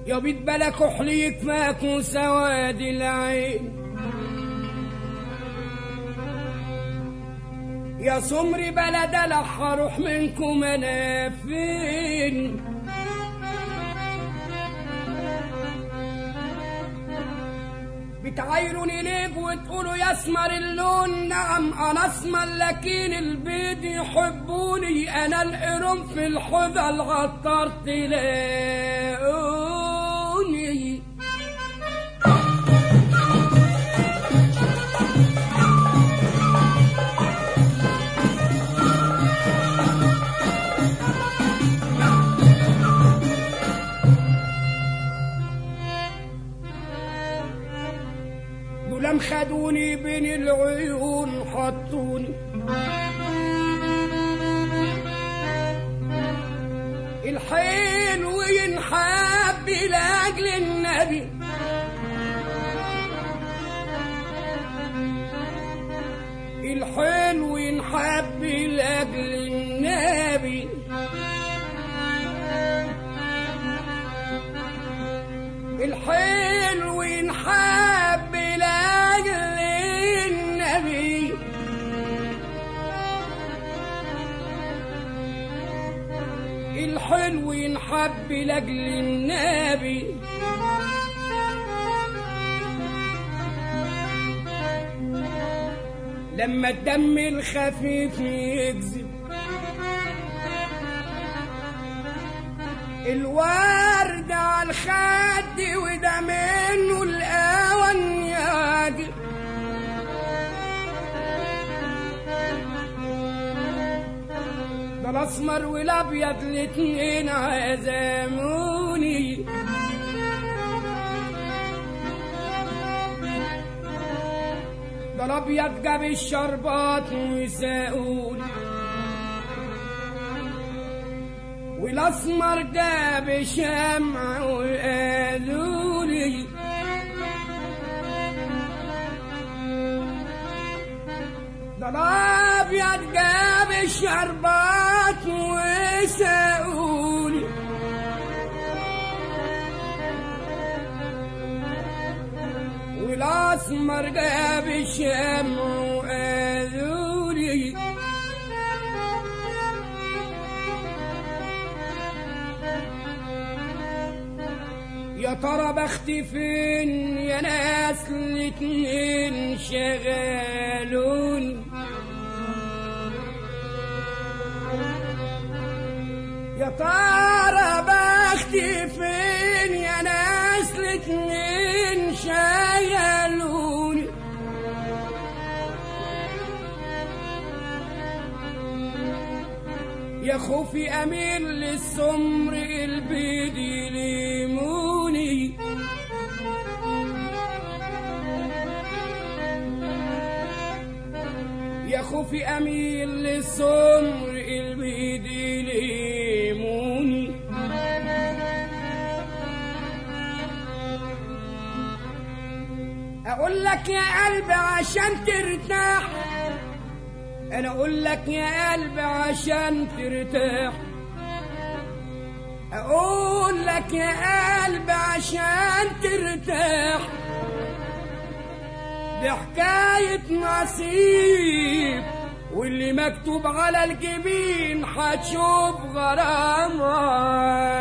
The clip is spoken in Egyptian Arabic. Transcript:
يا بيت بلا كحل يكفاكوا سواد العين يا سمري بلا دلع هروح منكم انا فين بتعايروني ليك وتقولوا يا اسمر اللون نعم انا اسمر لكن البيض يحبوني انا القرم في الحوضة الغطار تلاقوني دول خدوني بين العيون حطوني الحلو ينحب لاجل النبي الحلو ينحب لاجل النبي الحلو ينحب لاجل النبي الحلو ينحب لاجل النبي لما الدم الخفيف يكذب الورد على الخد وده منه الأون ياجي ده الأسمر والأبيض الاتنين عزموني ده الأبيض جاب الشربات وساقوني والاسمر جاب شمع وقالوا لي ده الابيض جاب الشربات وساقولي والاسمر جاب الشمع وقالوا لي يا ترى بختي فين يا ناس الاتنين شغالون يا ترى بختي فين يا ناس الاتنين شغالون يا خوفي اميل للسمر البيض يليموني يا خوفي اميل للسمر البيض يليموني اقول لك يا قلبي عشان ترتاح انا اقول لك يا قلبي عشان ترتاح اقول لك يا قلبي عشان ترتاح دي حكاية نصيب واللي مكتوب على الجبين هتشوف غرامة